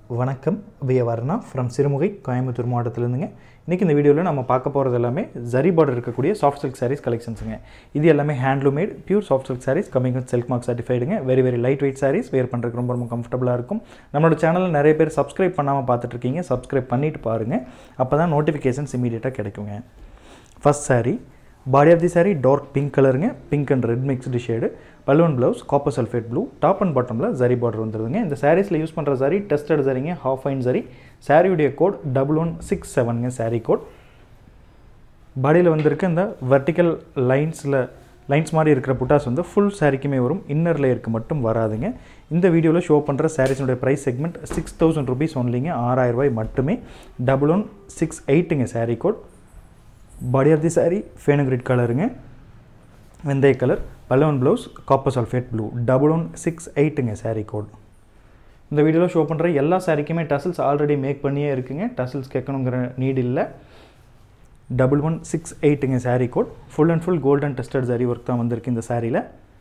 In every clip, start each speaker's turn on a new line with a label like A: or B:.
A: வணக்கம் விய வர்ணா ஃப்ரம் சிறுமுகை கோயம்புத்தூர் மாவட்டத்திலேருந்துங்க இன்றைக்கி இந்த வீடியோவில் நம்ம பார்க்க போகிறது எல்லாமே ஜரி பார்டர் இருக்கக்கூடிய சாஃப்ட் சில்க் சாரீஸ் கலெக்ஷன்ஸுங்க இது எல்லாமே handloomed pure soft silk sarees coming with silk mark சர்டிஃபைடுங்க very very light weight sarees wear பண்ணுறதுக்கு ரொம்ப ரொம்ப கம்ஃபர்டபுளாக இருக்கும் நம்மளோட சேனலில் நிறைய பேர் சப்ஸ்கிரைப் பண்ணாமல் பார்த்துட்ருக்கீங்க சப்ஸ்கிரைப் பண்ணிட்டு பாருங்கள் அப்போ தான் நோட்டிஃபிகேஷன்ஸ் இமீடியட்டாக கிடைக்குங்க first saree body of the saree dark pink கலருங்க pink and red mixed shade balloon blouse copper sulphate blue top and பாட்டமில் ஜரி பார்டர் வந்துருதுங்க இந்த சாரீஸில் யூஸ் பண்ணுற சரி டெஸ்டட் சரிங்க ஹாஃப் ஃபைன் சரி சாரியுடைய கோட் டபுள் ஒன் சிக்ஸ் செவனுங்க சாரீ கோட் பாடியில் வந்திருக்க இந்த வெர்டிக்கல் லைன்ஸில் லைன்ஸ் மாதிரி இருக்கிற புட்டாஸ் வந்து ஃபுல் சாரிக்குமே வரும் இன்னர் லேயருக்கு மட்டும் வராதுங்க இந்த வீடியோவில் ஷோ பண்ணுற சாரீஸினுடைய price segment six thousand rupees ஒன்லிங்க ஆறாயிரம் ரூபாய் மட்டுமே டபுள் ஒன் சிக்ஸ் எயிட்டுங்க saree code body of the saree ஃபேனுக்ரிட் கலருங்க வெந்தய கலர் பலவன் blouse copper sulphate blue double one six எயிட்டுங்க சாரீ கோட் இந்த வீடியோவில் ஷோ பண்ணுற எல்லா சாரிக்குமே டசல்ஸ் ஆல்ரெடி மேக் பண்ணியே இருக்குங்க டசல்ஸ் கேட்கணுங்கிற நீட் இல்லை டபுள் ஒன் சிக்ஸ் எயிட்டுங்க saree code full and full golden tested saree work தான் வந்திருக்கு இந்த சாரியில்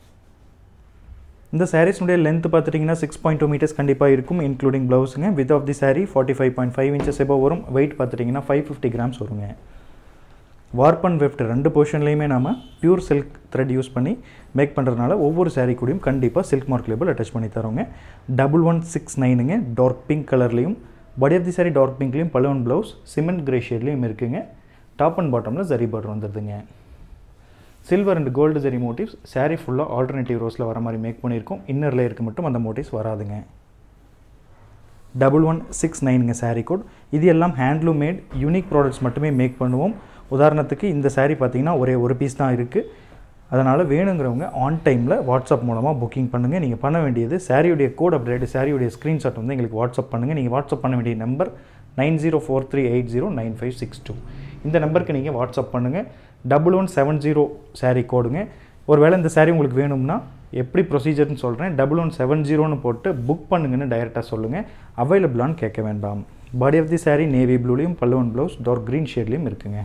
A: இந்த சாரீஸ்னுடைய லென்த் பார்த்துட்டிங்கன்னா சிக்ஸ் பாயிண்ட் டூ மீட்டர்ஸ் கண்டிப்பாக இருக்கும் இன்க்ளூடிங் ப்ளவுஸுங்க width of the saree forty five point five inches எபோ வரும் வெயிட் பார்த்துட்டிங்கன்னா ஃபைவ் ஃபிஃப்டி கிராம்ஸ் வருங்க வார்ப் அண்ட் வெஃப்ட் ரெண்டு போர்ஷன்லேயுமே நாம் பியூர் சில்க் த்ரெட் யூஸ் பண்ணி மேக் பண்ணுறதுனால ஒவ்வொரு சாரீ கூடயும் கண்டிப்பாக சில்க் மார்க் லேபிள் அட்டாச் பண்ணி தரோங்க டபுள் ஒன் சிக்ஸ் நைனுங்க டார்க் பிங்க் கலர்லேயும் body of the saree dark பிங்க்லேயும் பலவன் ப்ளவுஸ் சிமெண்ட் கிரே ஷேட்லேயும் இருக்குங்க டாப் அண்ட் பாட்டமில் ஜரி பார்டர் வந்துடுதுங்க silver and gold zari motifs saree ஃபுல்லாக ஆல்டர்னேட்டிவ் ரோஸில் வர மாதிரி மேக் பண்ணியிருக்கோம் இன்னர் லேயருக்கு மட்டும் அந்த மோட்டிவ்ஸ் வராதுங்க டபுள் ஒன் சிக்ஸ் நைனுங்க சாரீ கோட் இது எல்லாம் ஹேண்ட்லூம் மேட் யூனிக் ப்ராடக்ட்ஸ் மட்டுமே மேக் பண்ணுவோம் உதாரணத்துக்கு இந்த சாரீ பார்த்தீங்கன்னா ஒரே ஒரு பீஸ் தான் இருக்குது அதனால் வேணுங்கிறவங்க ஆன் டைமில் வாட்ஸ்அப் மூலமாக புக்கிங் பண்ணுங்கள் நீங்கள் பண்ண வேண்டியது சாரியுடைய கோட் அப்டேட் சாரியுடைய ஸ்க்ரீன்ஷாட் வந்து எங்களுக்கு வாட்ஸ்அப் பண்ணுங்கள் நீங்கள் வாட்ஸ்அப் பண்ண வேண்டிய number nine zero four three eight zero nine five six two இந்த நம்பருக்கு நீங்கள் வாட்ஸ்அப் பண்ணுங்கள் double one seven zero saree கோடுங்க ஒருவேளை இந்த சாரீ உங்களுக்கு வேணும்னா எப்படி ப்ரொசீஜர்னு சொல்கிறேன் டபுள் ஒன் செவன் ஜீரோன்னு போட்டு புக் பண்ணுங்கன்னு டைரெக்டாக சொல்லுங்கள் அவைலபிளான்னு கேட்க வேண்டாம் body of the saree navy ப்ளூலையும் பல்லுவன் ப்ளவுஸ் டார்க் க்ரீன் ஷேட்லேயும் இருக்குங்க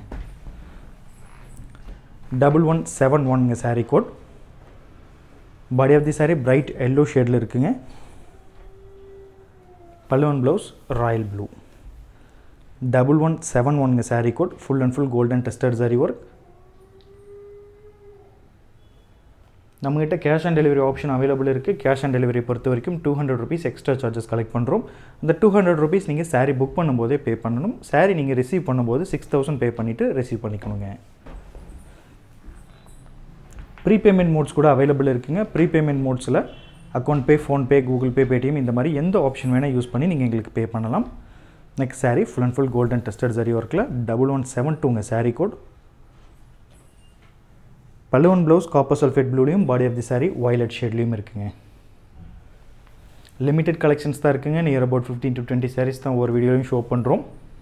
A: டபுள் ஒன் செவன் ஒன்ங்க saree code body of the saree bright yellow ஷேடில் இருக்குங்க பல்லுவன் blouse royal blue double one seven ஒன்ங்க saree code full and full golden tested saree work நம்மகிட்ட cash on delivery option available இருக்குது கேஷ் ஆன் டெலிவரி பொறுத்த வரைக்கும் two hundred rupees extra charges collect பண்ணுறோம் அந்த டூ ஹண்ட்ரட் ருபீஸ் நீங்கள் சாரீ புக் பண்ணும்போதே பே பண்ணணும் சாரீ நீங்கள் ரிசீவ் பண்ணும்போது சிக்ஸ் தௌசண்ட் பே பண்ணிவிட்டு ரிசீவ் பண்ணிக்கணுங்க ப்ரீபேமெண்ட் மோட்ஸ் கூட அவைலபிள் இருக்குங்க ப்ரீபேமெண்ட் மோட்ஸில் account pay PhonePe Google Pay Paytm இந்த மாதிரி எந்த ஆப்ஷன் வேணால் யூஸ் பண்ணி நீங்கள் எங்களுக்கு பே பண்ணலாம் next saree full and full golden tested saree ஒர்க்கில் டபுள் ஒன் செவன் டூங்க சாரீ கோட் பல்லுவன் ப்ளவுஸ் காப்பர் சல்ஃபேட் ப்ளூலையும் body of the saree violet ஷேட்லேயும் இருக்குங்க லிமிடெட் கலெக்ஷன்ஸ் தான் இருக்குங்க near about fifteen to twenty sarees தான் ஒரு வீடியோலையும் ஷோ பண்ணுறோம்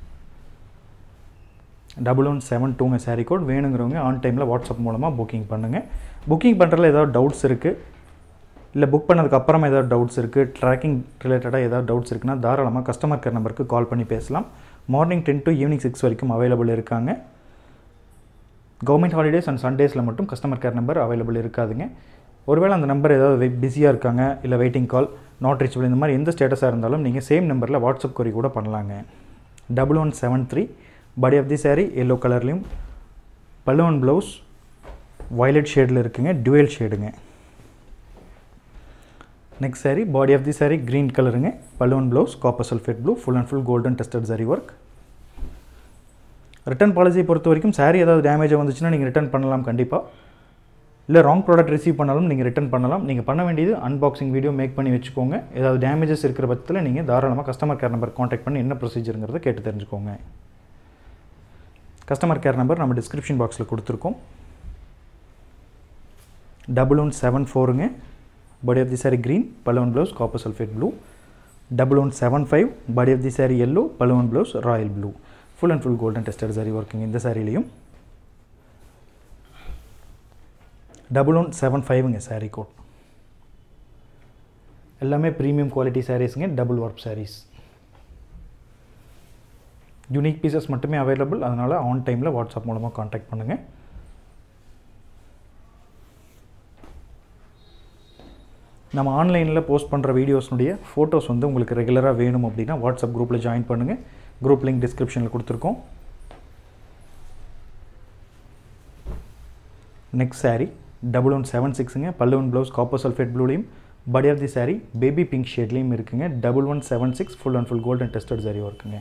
A: டபுள் ஒன் செவன் டூங்க சாரீ கோட் வேணுங்கிறவங்க ஆன் டைமில் வாட்ஸ்அப் மூலமாக புக்கிங் பண்ணுங்கள் புக்கிங் பண்ணுறதுல ஏதாவது டவுட்ஸ் இருக்குது இல்லை புக் பண்ணதுக்கு அப்புறமா ஏதாவது டவுட்ஸ் இருக்குது ட்ராக்கிங் ரிலேட்டடாக ஏதாவது டவுட்ஸ் இருக்குன்னா தாராளமாக கஸ்டமர் கேர் நம்பருக்கு கால் பண்ணி பேசலாம் morning ten to evening six வரைக்கும் அவைலபிள் இருக்காங்க கவர்மெண்ட் ஹாலிடேஸ் அண்ட் சண்டேஸில் மட்டும் கஸ்டமர் கேர் நம்பர் அவைலபிள் இருக்காதுங்க ஒருவேளை அந்த நம்பர் ஏதாவது பிஸியாக இருக்காங்க இல்லை வெயிட்டிங் கால் நாட் ரீச்சபிள் இந்த மாதிரி எந்த ஸ்டேட்டஸாக இருந்தாலும் நீங்கள் சேம் நம்பரில் வாட்ஸ்அப் கொரி கூட பண்ணலாங்க double one seven three body of the saree yellow கலர்லேயும் பல்லுவன் ப்ளவுஸ் வயலட் ஷேடில் இருக்குங்க டுவெல் ஷேடுங்க next saree body of the saree green கலருங்க பல்லுவன் blouse copper sulphate blue full and full golden tested saree work return பாலிசியை பொறுத்த வரைக்கும் சாரீ ஏதாவது டேமேஜாக வந்துச்சுன்னா நீங்கள் ரிட்டன் பண்ணலாம் கண்டிப்பாக இல்லை ராங் ப்ராடக்ட் ரிசீவ் பண்ணாலும் நீங்கள் ரிட்டன் பண்ணலாம் நீங்கள் பண்ண வேண்டியது அன்பாக்சிங் வீடியோ மேக் பண்ணி வச்சுக்கோங்க ஏதாவது டேமேஜஸ் இருக்கிற பட்சத்தில் நீங்கள் தாராளமாக கஸ்டமர் கேர் நம்பர் காண்டாக்ட் பண்ணி என்ன ப்ரொசீஜருங்கிறத கேட்டு தெரிஞ்சுக்கோங்க கஸ்டமர் கேர் நம்பர் நம்ம டிஸ்கிரிப்ஷன் பாக்ஸில் கொடுத்துருக்கோம் டபுள் ஒன் செவன் ஃபோருங்க body of the saree green பலவன் blouse copper sulphate blue double one seven five body of the saree yellow பலவன் blouse royal blue full and full golden tested saree ஒர்க்குங்க இந்த சாரிலையும் double one seven ஃபைவ்ங்க saree code எல்லாமே premium quality சாரீஸுங்க double work sarees unique pieces மட்டுமே available அதனால் on டைமில் வாட்ஸ்அப் மூலமாக காண்டாக்ட் பண்ணுங்கள் நம்ம ஆன்லைனில் போஸ்ட் பண்ணுற வீடியோஸ்னுடைய ஃபோட்டோஸ் வந்து உங்களுக்கு ரெகுலராக வேணும் அப்படின்னா வாட்ஸ்அப் குரூப்பில் ஜாயின் பண்ணுங்கள் குரூப் லிங்க் டிஸ்கிரிப்ஷனில் கொடுத்துருக்கோம் next saree double one seven சிக்ஸுங்க பல்லு ஒன் ப்ளவுஸ் காப்பர் சல்ஃபேட் ப்ளூலையும் body of the saree baby pink ஷேட்லேயும் இருக்குங்க double one seven six full and full golden tested saree இருக்குங்க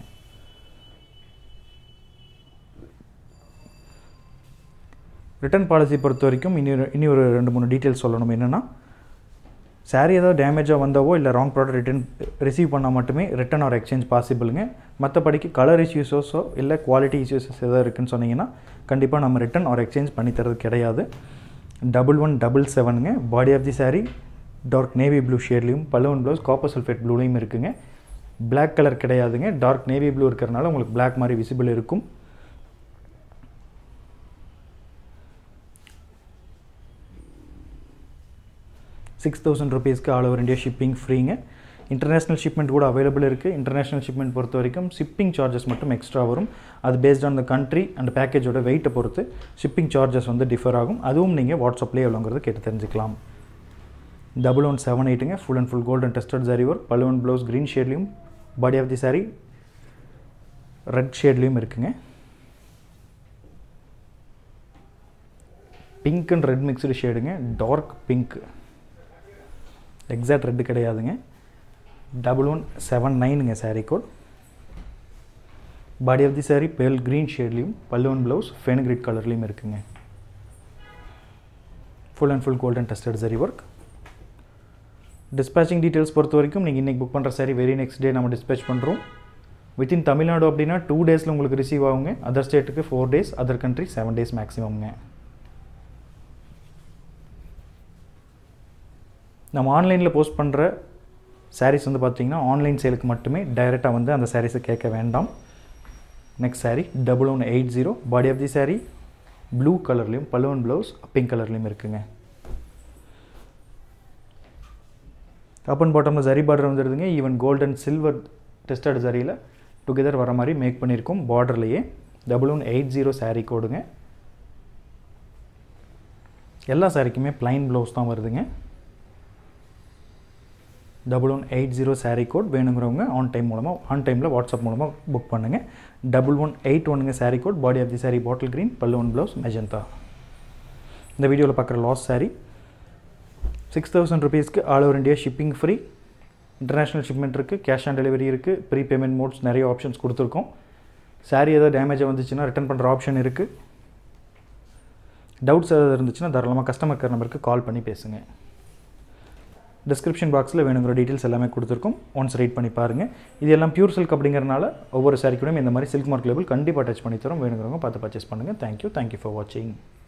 A: ரிட்டர்ன் பாலிசி பொறுத்த வரைக்கும் இனி ஒரு இனி ஒரு ரெண்டு மூணு டீட்டெயில்ஸ் சொல்லணும் என்னென்னா சாரீ ஏதாவது டேமேஜாக வந்தாவோ இல்லை ராங் ப்ராடக்ட் ரிட்டன் ரிசீவ் பண்ணால் மட்டுமே ரிட்டன் ஆர் எக்ஸ்சேஞ்ச் பாசிபிளுங்க மற்றபடிக்கு கலர் இஷ்யூஸஸோ இல்லை குவாலிட்டி இஷ்யூஸஸ் எதாவது இருக்குன்னு சொன்னீங்கன்னா கண்டிப்பாக நம்ம ரிட்டன் ஆர் எக்ஸ்சேஞ்ச் பண்ணி தரது கிடையாது டபுள் ஒன் டபுள் செவனுங்க body of the saree dark navy blue ஷேட்லேயும் பலூன் ப்ளவுஸ் காப்பர் சல்ஃபேட் ப்ளூலையும் இருக்குங்க பிளாக் கலர் கிடையாதுங்க டார்க் நேவி ப்ளூ இருக்கிறனால உங்களுக்கு பிளாக் மாதிரி விசிபிள் இருக்கும் சிக்ஸ் தௌசண்ட் ருபீஸ்க்கு ஆல் ஓவர் இந்தியா ஷிப்பிங் ஃப்ரீங்க இன்டர்நேஷ்னல் ஷிப்மெண்ட் கூட அவைலபிள் இருக்குது இன்டர்நேஷ்னல் ஷிப்மெண்ட் பொறுத்த வரைக்கும் ஷிப்பிங் சார்ஜஸ் மட்டும் எக்ஸ்ட்ரா வரும் அது based on the country and பேக்கேஜோட வெயிட்டை பொறுத்து ஷிப்பிங் சார்ஜஸ் வந்து டிஃபர் ஆகும் அதுவும் நீங்கள் வாட்ஸ்அப்லேயே எவ்வளோங்கிறது கேட்டு தெரிஞ்சுக்கலாம் டபுள் ஒன் செவன் எயிட்டுங்க full and full golden tested saree work பல்லுவன் ப்ளவுஸ் க்ரீன் ஷேட்லேயும் body of the saree red ஷேட்லேயும் இருக்குங்க பிங்க் அண்ட் ரெட் மிக்ஸ்டு ஷேடுங்க டார்க் பிங்க் எக்ஸாக்ட் ரெட்டு கிடையாதுங்க டபுள் ஒன் செவன் நைனுங்க saree code body of the saree pale green ஷேட்லேயும் பல்லுவன் ப்ளவுஸ் ஃபெனுக்ரிட் கலர்லேயும் இருக்குங்க full and full golden tested saree work dispatching details பொறுத்த வரைக்கும் நீங்கள் இன்றைக்கி புக் பண்ணுற சாரி வெரி நெக்ஸ்ட் டே நம்ம டிஸ்பேச் பண்ணுறோம் வித்தின் தமிழ்நாடு அப்படின்னா டூ டேஸில் உங்களுக்கு ரிசீவ் ஆகுங்க அதர் ஸ்டேட்டுக்கு four days other country seven days மேக்ஸிமம்ங்க நம்ம ஆன்லைனில் போஸ்ட் பண்ணுற சாரீஸ் வந்து பார்த்திங்கன்னா ஆன்லைன் சேலுக்கு மட்டுமே டைரெக்டாக வந்து அந்த சாரீஸை கேட்க வேண்டாம் next saree double one eight zero body of the saree blue கலர்லேயும் பல்லுவன் ப்ளவுஸ் பிங்க் கலர்லேயும் இருக்குங்க அப் அண்ட் பாட்டமில் ஜரி பார்டர் வந்துடுதுங்க ஈவன் கோல்டன் சில்வர் டெஸ்டட் ஜரியில் டுகெதர் வர மாதிரி மேக் பண்ணியிருக்கோம் பார்டர்லேயே double one eight zero saree கோடுங்க எல்லா சாரிக்குமே ப்ளைன் ப்ளவுஸ் தான் வருதுங்க double one eight zero saree code வேணுங்கிறவங்க ஆன் டைம் மூலமாக ஆன் டைமில் வாட்ஸ்அப் மூலமாக புக் பண்ணுங்கள் double one eight ஒன்னுங்க sari code body of the saree bottle green பல்லு ஒன் ப்ளவுஸ் மெஜந்தா இந்த வீடியோவில் பார்க்குற லாஸ் சாரீ சிக்ஸ் தௌசண்ட் ருபீஸ்க்கு all over India shipping free international shipment இருக்குது கேஷ் ஆன் டெலிவரி இருக்குது ப்ரீ பேமெண்ட் மோட்ஸ் நிறைய ஆப்ஷன்ஸ் கொடுத்துருக்கோம் சாரீ ஏதாவது டேமேஜாக வந்துச்சுன்னா ரிட்டன் பண்ணுற ஆப்ஷன் இருக்குது டவுட்ஸ் ஏதாவது இருந்துச்சுன்னா தாராளமாக கஸ்டமர் கேர் நம்பருக்கு கால் பண்ணி பேசுங்க டிஸ்கிரிப்ஷன் பாக்ஸில் வேணுங்கிற டீட்டெயில்ஸ் எல்லாமே கொடுத்துருக்கோம் ஒன்ஸ் ரீட் பண்ணி பாருங்கள் இது எல்லாம் பியூர் சில்க் அப்படிங்கிறனால ஒவ்வொரு சாரி கூடயும் இந்த மாதிரி சில்க் மார்க் லேபிள் கண்டிப்பாக டச் பண்ணி தரோம் வேணுங்கிறவங்க பார்த்து பர்ச்சேஸ் பண்ணுங்கள் தேங்க்யூ தேங்க்யூ ஃபார் வாட்சிங்